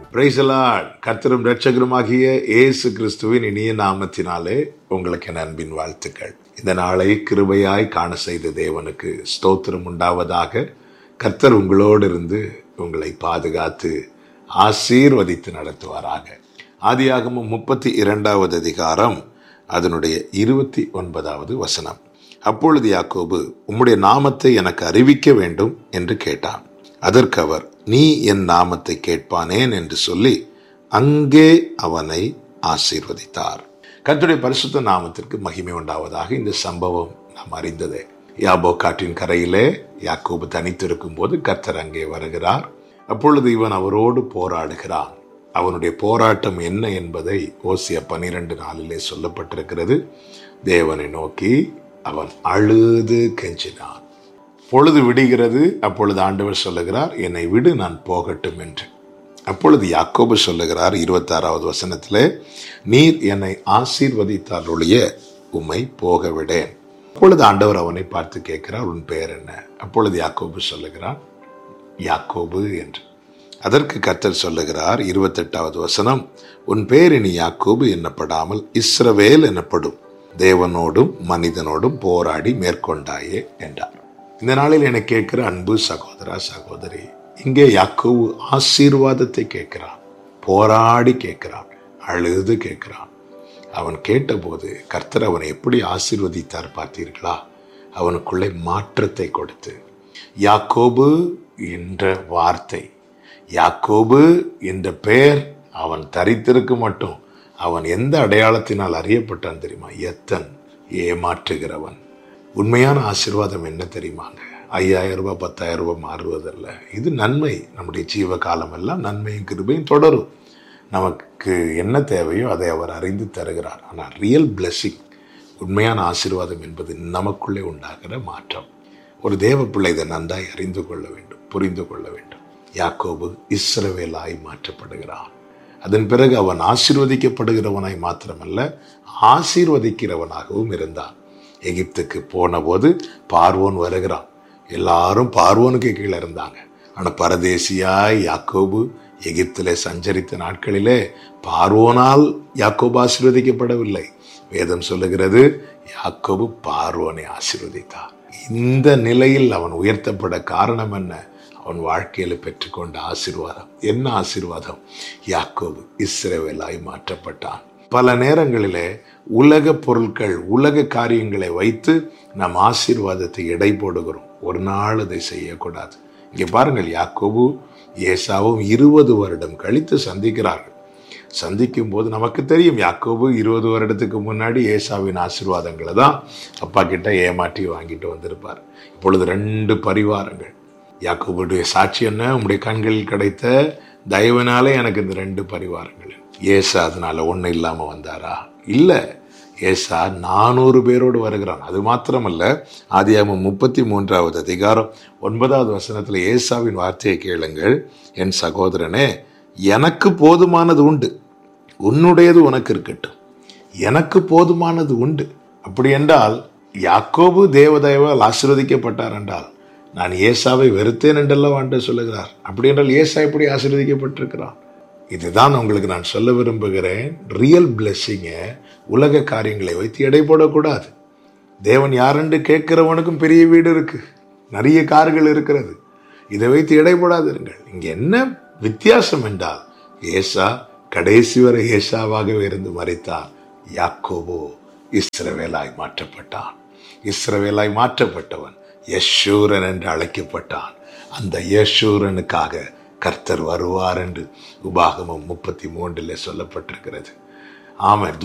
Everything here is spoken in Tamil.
பிரைசலாட் கர்த்தரும் இரட்சகருமாகிய இயேசு கிறிஸ்துவின் இனிய நாமத்தினாலே உங்களுக்கு என் அன்பின் வாழ்த்துக்கள் இந்த நாளை கிருபையாய் காண செய்த தேவனுக்கு ஸ்தோத்திரம் உண்டாவதாக கர்த்தர் உங்களோடு இருந்து உங்களை பாதுகாத்து ஆசீர்வதித்து நடத்துவாராக ஆதியாகமம் முப்பத்தி இரண்டாவது அதிகாரம் அதனுடைய இருபத்தி ஒன்பதாவது வசனம் அப்பொழுது யாக்கோபு உம்முடைய நாமத்தை எனக்கு அறிவிக்க வேண்டும் என்று கேட்டான் அதற்கு அவர் நீ என் நாமத்தை கேட்பானேன் என்று சொல்லி அங்கே அவனை ஆசீர்வதித்தார் கர்த்தருடைய பரிசுத்த நாமத்திற்கு மகிமை உண்டாவதாக இந்த சம்பவம் நாம் அறிந்ததே யாபோ காட்டின் கரையிலே யாக்கோபு தனித்திருக்கும் போது கர்த்தர் அங்கே வருகிறார் அப்பொழுது இவன் அவரோடு போராடுகிறான் அவனுடைய போராட்டம் என்ன என்பதை ஓசிய பனிரெண்டு நாளிலே சொல்லப்பட்டிருக்கிறது தேவனை நோக்கி அவன் அழுது கெஞ்சினான் பொழுது விடுகிறது அப்பொழுது ஆண்டவர் சொல்லுகிறார் என்னை விடு நான் போகட்டும் என்று அப்பொழுது யாக்கோபு சொல்லுகிறார் இருபத்தாறாவது வசனத்திலே நீர் என்னை ஆசீர்வதித்தால் ஒழிய உம்மை போக விடேன் அப்பொழுது ஆண்டவர் அவனை பார்த்து கேட்கிறார் உன் பெயர் என்ன அப்பொழுது யாக்கோபு சொல்லுகிறான் யாக்கோபு என்று அதற்கு கர்த்தர் சொல்லுகிறார் இருபத்தெட்டாவது வசனம் உன் பேர் இனி யாக்கோபு என்னப்படாமல் இஸ்ரவேல் எனப்படும் தேவனோடும் மனிதனோடும் போராடி மேற்கொண்டாயே என்றார் இந்த நாளில் என கேட்கிற அன்பு சகோதரா சகோதரி இங்கே யாக்கோவு ஆசீர்வாதத்தை கேட்கிறான் போராடி கேட்கிறான் அழுது கேட்கிறான் அவன் கேட்டபோது கர்த்தர் அவனை எப்படி ஆசீர்வதித்தார் பார்த்தீர்களா அவனுக்குள்ளே மாற்றத்தை கொடுத்து யாக்கோபு என்ற வார்த்தை யாக்கோபு என்ற பெயர் அவன் தரித்திருக்கு மட்டும் அவன் எந்த அடையாளத்தினால் அறியப்பட்டான் தெரியுமா எத்தன் ஏமாற்றுகிறவன் உண்மையான ஆசீர்வாதம் என்ன தெரியுமாங்க ஐயாயிரம் ரூபாய் பத்தாயிரம் ரூபாய் மாறுவதல்ல இது நன்மை நம்முடைய ஜீவ காலம் எல்லாம் நன்மையும் கிருபையும் தொடரும் நமக்கு என்ன தேவையோ அதை அவர் அறிந்து தருகிறார் ஆனால் ரியல் பிளெஸ்ஸிங் உண்மையான ஆசீர்வாதம் என்பது நமக்குள்ளே உண்டாகிற மாற்றம் ஒரு தேவ பிள்ளை இதை நன்றாய் அறிந்து கொள்ள வேண்டும் புரிந்து கொள்ள வேண்டும் யாக்கோபு இஸ்ரவேலாய் மாற்றப்படுகிறான் அதன் பிறகு அவன் ஆசீர்வதிக்கப்படுகிறவனாய் மாத்திரமல்ல ஆசீர்வதிக்கிறவனாகவும் இருந்தான் எகிப்துக்கு போன போது பார்வோன் வருகிறான் எல்லாரும் பார்வோனுக்கு கீழே இருந்தாங்க ஆனால் பரதேசியாய் யாக்கோபு எகிப்திலே சஞ்சரித்த நாட்களிலே பார்வோனால் யாக்கோபு ஆசீர்வதிக்கப்படவில்லை வேதம் சொல்லுகிறது யாக்கோபு பார்வோனை ஆசீர்வதித்தார் இந்த நிலையில் அவன் உயர்த்தப்பட காரணம் என்ன அவன் வாழ்க்கையில் பெற்றுக்கொண்ட ஆசீர்வாதம் என்ன ஆசீர்வாதம் யாக்கோபு இஸ்ரேவேலாய் மாற்றப்பட்டான் பல நேரங்களிலே உலக பொருட்கள் உலக காரியங்களை வைத்து நம் ஆசீர்வாதத்தை எடை போடுகிறோம் ஒரு நாள் அதை செய்யக்கூடாது இங்கே பாருங்கள் யாக்கோபு ஏசாவும் இருபது வருடம் கழித்து சந்திக்கிறார்கள் சந்திக்கும் போது நமக்கு தெரியும் யாக்கோபு இருபது வருடத்துக்கு முன்னாடி ஏசாவின் ஆசீர்வாதங்களை தான் அப்பா கிட்ட ஏமாற்றி வாங்கிட்டு வந்திருப்பார் இப்பொழுது ரெண்டு பரிவாரங்கள் யாக்கோபுடைய சாட்சி என்ன உங்களுடைய கண்களில் கிடைத்த தயவினாலே எனக்கு இந்த ரெண்டு பரிவாரங்கள் ஏசா அதனால ஒன்றும் இல்லாமல் வந்தாரா இல்லை ஏசா நானூறு பேரோடு வருகிறான் அது மாத்திரமல்ல ஆதியாமம் முப்பத்தி மூன்றாவது அதிகாரம் ஒன்பதாவது வசனத்தில் ஏசாவின் வார்த்தையை கேளுங்கள் என் சகோதரனே எனக்கு போதுமானது உண்டு உன்னுடையது உனக்கு இருக்கட்டும் எனக்கு போதுமானது உண்டு அப்படி என்றால் யாக்கோபு தேவதேவால் ஆசீர்வதிக்கப்பட்டார் என்றால் நான் ஏசாவை வெறுத்தேன் என்றெல்லாம் ஆண்டு சொல்லுகிறார் அப்படி என்றால் ஏசா எப்படி ஆசீர்வதிக்கப்பட்டிருக்கிறான் இதுதான் உங்களுக்கு நான் சொல்ல விரும்புகிறேன் ரியல் பிளெஸ்ஸிங்கை உலக காரியங்களை வைத்து எடை போடக்கூடாது தேவன் யாரென்று கேட்கிறவனுக்கும் பெரிய வீடு இருக்கு நிறைய கார்கள் இருக்கிறது இதை வைத்து எடை போடாதிருங்கள் இங்க என்ன வித்தியாசம் என்றால் ஏசா கடைசி வரை ஏசாவாகவே இருந்து மறைத்தார் யாக்கோபோ இஸ்ரவேலாய் மாற்றப்பட்டான் இஸ்ரவேலாய் மாற்றப்பட்டவன் யஷூரன் என்று அழைக்கப்பட்டான் அந்த யஷூரனுக்காக கர்த்தர் வருவார் என்று உபாகமம் முப்பத்தி மூன்றில் சொல்லப்பட்டிருக்கிறது ஆமாம்